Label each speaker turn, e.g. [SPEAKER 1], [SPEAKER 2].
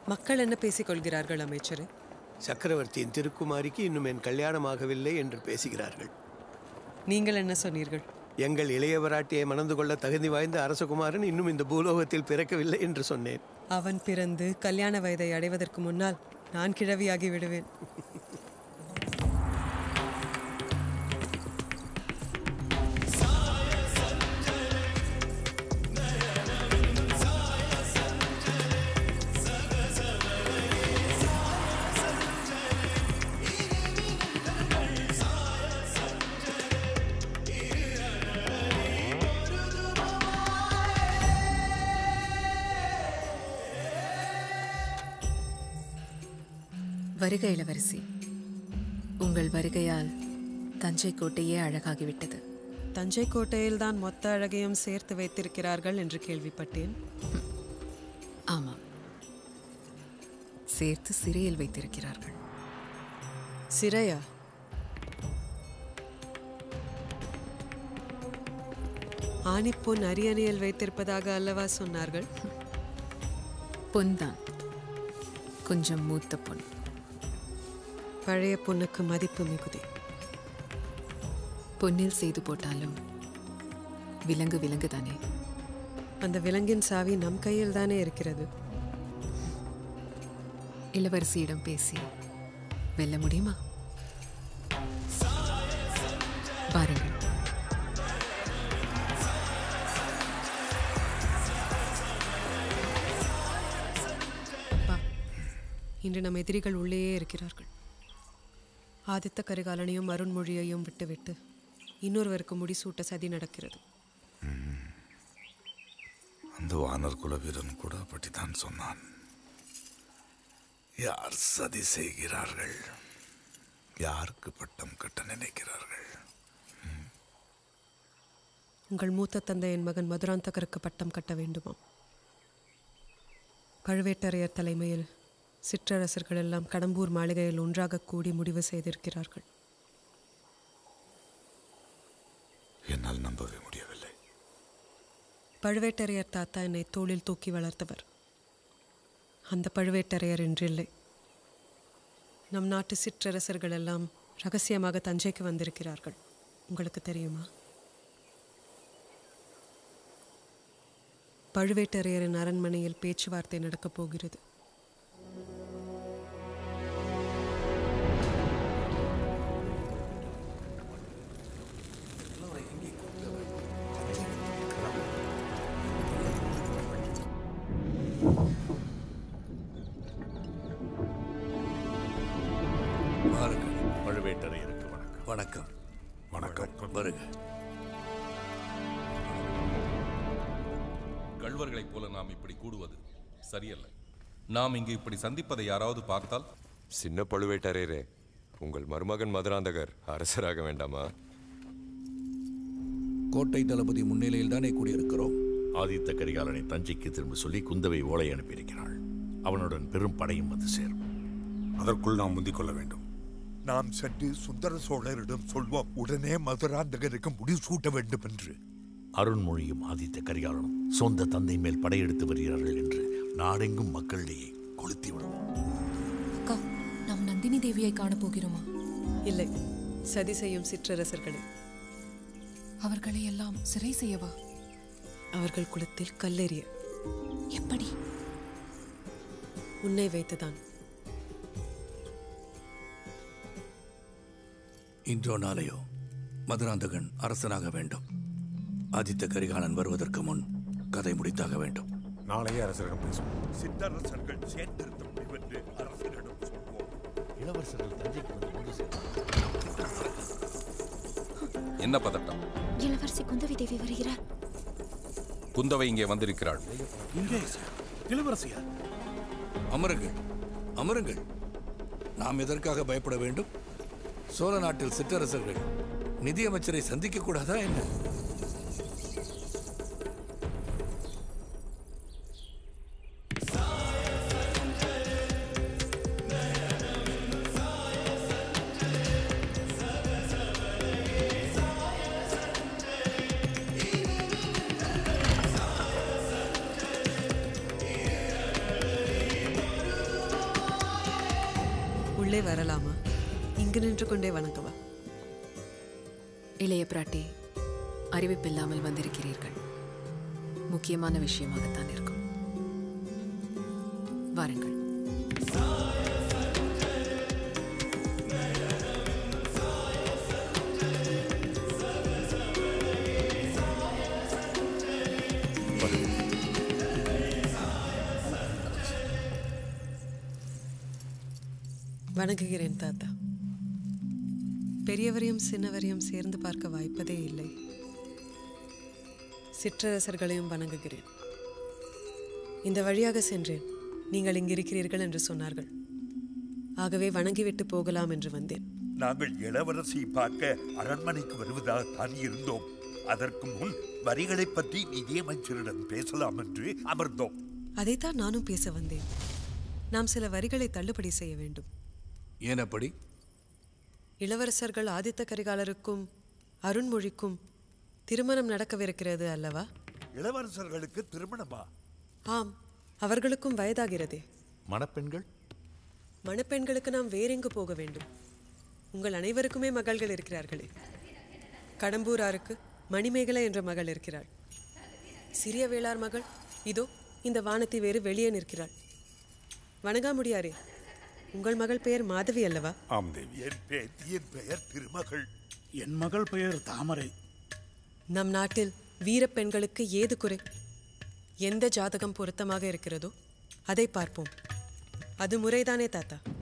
[SPEAKER 1] மக்கள் என்ன பேசிக் கொள்கிறார்கள் அமைச்சரே
[SPEAKER 2] சக்கரவர்த்தியின் திருக்குமாரிக்கு இன்னும் என் கல்யாணமாகவில்லை என்று பேசுகிறார்கள்
[SPEAKER 1] நீங்கள் என்ன சொன்னீர்கள்
[SPEAKER 2] எங்கள் இளையவராட்டியை மணந்து கொள்ள தகுதி வாய்ந்த அரசகுமாரன் இன்னும் இந்த பூலோகத்தில் பிறக்கவில்லை என்று சொன்னேன்
[SPEAKER 1] அவன் பிறந்து கல்யாண வயதை அடைவதற்கு முன்னால் நான் கிழவியாகி விடுவேன்
[SPEAKER 3] வருக இளவரசி உங்கள் வருகையால் தஞ்சை கோட்டையே அழகாகிவிட்டது
[SPEAKER 1] தஞ்சை கோட்டையில் தான் மொத்த அழகையும் சேர்த்து வைத்திருக்கிறார்கள் என்று கேள்விப்பட்டேன்
[SPEAKER 3] ஆமாம் சேர்த்து சிறையில் வைத்திருக்கிறார்கள்
[SPEAKER 1] சிறையா ஆணிப்பொன் அரியணையில் வைத்திருப்பதாக அல்லவா சொன்னார்கள்
[SPEAKER 3] பொன்தான் கொஞ்சம் மூத்த பொன்
[SPEAKER 1] பழைய பொண்ணுக்கு மதிப்பு மிகுதி
[SPEAKER 3] பொன்னில் செய்து போட்டாலும் விலங்கு விலங்கு தானே
[SPEAKER 1] அந்த விலங்கின் சாவி நம் கையில் தானே இருக்கிறது
[SPEAKER 3] இளவரசியிடம் பேசி வெல்ல முடியுமா பாருங்கள்
[SPEAKER 1] அப்பா இன்று நம் எதிரிகள் உள்ளேயே இருக்கிறார்கள் ஆதித்த கரிகாலனையும் அருண்மொழியையும் விட்டுவிட்டு இன்னொருவருக்கு முடிசூட்ட சதி நடக்கிறது
[SPEAKER 4] அந்த வானர் குல வீரன் கூட அப்படித்தான் சொன்னான் யார் சதி செய்கிறார்கள் யாருக்கு பட்டம் கட்ட நினைக்கிறார்கள்
[SPEAKER 1] உங்கள் மூத்த தந்தை என் மகன் மதுராந்தகருக்கு பட்டம் கட்ட வேண்டுமாம் பழுவேட்டரையர் தலைமையில் சிற்றரசர்கள் எல்லாம் கடம்பூர் மாளிகையில் ஒன்றாக கூடி முடிவு செய்திருக்கிறார்கள்
[SPEAKER 4] என்னால் நம்பவே முடியவில்லை
[SPEAKER 1] பழுவேட்டரையர் தாத்தா என்னை தோளில் தூக்கி வளர்த்தவர் அந்த பழுவேட்டரையர் இன்றில்லை நம் நாட்டு சிற்றரசர்கள் எல்லாம் ரகசியமாக தஞ்சைக்கு வந்திருக்கிறார்கள் உங்களுக்கு தெரியுமா பழுவேட்டரையரின் அரண்மனையில் பேச்சுவார்த்தை நடக்கப் போகிறது
[SPEAKER 5] வாருங்கள்
[SPEAKER 6] பழுவேட்டரையருக்கு வணக்கம்
[SPEAKER 5] வணக்கம்
[SPEAKER 4] வணக்கம்
[SPEAKER 5] வருக
[SPEAKER 7] கள்வர்களைப் போல நாம் இப்படி கூடுவது சரியல்ல நாம் இங்கு இப்படி சந்திப்பதை யாராவது பார்த்தால்
[SPEAKER 8] சின்ன பழுவேட்டரையரே உங்கள் மருமகன் மதுராந்தகர் அரசராக வேண்டாமா
[SPEAKER 5] கோட்டை தளபதி முன்னிலையில் தானே கூடியிருக்கிறோம்
[SPEAKER 6] ஆதித்த கரிகாலனை தஞ்சைக்கு திரும்ப சொல்லி குந்தவை ஓலை அனுப்பியிருக்கிறாள் அவனுடன் பெரும் படையும் வந்து சேரும்
[SPEAKER 4] அதற்குள் நாம் முந்திக் கொள்ள வேண்டும்
[SPEAKER 9] நாம் சென்று சுந்தர சோழரிடம் சொல்வோம் உடனே மதுராந்தகருக்கு முடிசூட்ட வேண்டும் என்று
[SPEAKER 6] அருண்மொழியும் ஆதித்த கரிகாலனும் சொந்த தந்தை மேல் படையெடுத்து வருகிறார்கள் என்று நாடெங்கும் மக்களிடையே கொளுத்தி விடுவோம்
[SPEAKER 10] அக்கா நாம் நந்தினி தேவியை காணப் போகிறோமா
[SPEAKER 1] இல்லை சதி செய்யும் சிற்றரசர்களே
[SPEAKER 10] அவர்களை எல்லாம் சிறை செய்யவா
[SPEAKER 1] அவர்கள் குலத்தில் கல்லெறிய
[SPEAKER 10] எப்படி
[SPEAKER 1] உன்னை வைத்துதான்
[SPEAKER 5] இன்றோ நாளையோ மதுராந்தகன் அரசனாக வேண்டும் ஆதித்த கரிகாலன் வருவதற்கு முன் கதை முடித்தாக வேண்டும்
[SPEAKER 4] நாளையே அரசரிடம் பேசுவோம்
[SPEAKER 9] சிற்றரசர்கள் சேர்ந்திருந்த முடிவென்று அரசரிடம் சொல்வோம்
[SPEAKER 6] இளவரசர்கள் தஞ்சைக்கு வந்து ஒன்று சேர்ந்தார்
[SPEAKER 7] என்ன பதட்டம்
[SPEAKER 10] இளவரசி குந்தவி தேவி வருகிறார்
[SPEAKER 7] குந்தவை இங்கே வந்திருக்கிறாள்
[SPEAKER 6] இங்கே இளவரசியா
[SPEAKER 5] அமருங்கள் அமருங்கள் நாம் எதற்காக பயப்பட வேண்டும் சோழ நாட்டில் சிற்றரசர்கள் நிதியமைச்சரை சந்திக்க கூடாதா என்ன
[SPEAKER 1] உள்ளே வரலாமா இங்கு நின்று கொண்டே வணங்கவா
[SPEAKER 3] இளைய பிராட்டி அறிவிப்பில்லாமல் வந்திருக்கிறீர்கள் முக்கியமான விஷயமாகத்தான் இருக்கும் வாருங்கள்
[SPEAKER 1] வணங்குகிறேன் தாத்தா பெரியவரையும் சின்னவரையும் சேர்ந்து பார்க்க வாய்ப்பதே இல்லை சிற்றரசர்களையும் வணங்குகிறேன் இந்த வழியாக சென்றேன் நீங்கள் இங்கிருக்கிறீர்கள் என்று சொன்னார்கள் ஆகவே வணங்கிவிட்டு போகலாம் என்று வந்தேன்
[SPEAKER 9] நாங்கள் இளவரசி பார்க்க அரண்மனைக்கு வருவதாகத்தான் இருந்தோம் அதற்கு முன் வரிகளைப் பற்றி நிதியமைச்சரிடம் பேசலாம் என்று அமர்ந்தோம்
[SPEAKER 1] அதைத்தான் நானும் பேச வந்தேன் நாம் சில வரிகளை தள்ளுபடி செய்ய வேண்டும்
[SPEAKER 5] ஏன் அப்படி
[SPEAKER 1] இளவரசர்கள் ஆதித்த கரிகாலருக்கும் அருண்மொழிக்கும் திருமணம் நடக்கவிருக்கிறது அல்லவா
[SPEAKER 9] இளவரசர்களுக்கு திருமணமா
[SPEAKER 1] ஆம் அவர்களுக்கும் வயதாகிறதே
[SPEAKER 6] மணப்பெண்கள்
[SPEAKER 1] மணப்பெண்களுக்கு நாம் வேறெங்கு போக வேண்டும் உங்கள் அனைவருக்குமே மகள்கள் இருக்கிறார்களே கடம்பூராருக்கு மணிமேகலை என்ற மகள் இருக்கிறாள் சிறிய வேளார் மகள் இதோ இந்த வானத்தை வேறு வெளியே நிற்கிறாள் வணங்காமுடியாரே உங்கள் மகள் பெயர் மாதவி அல்லவா
[SPEAKER 9] ஆம் தேவி என் பேத்தியின் பெயர் திருமகள்
[SPEAKER 11] என் மகள் பெயர் தாமரை
[SPEAKER 1] நம் நாட்டில் வீரப் பெண்களுக்கு ஏது குறை எந்த ஜாதகம் பொருத்தமாக இருக்கிறதோ அதை பார்ப்போம் அது முறைதானே தாத்தா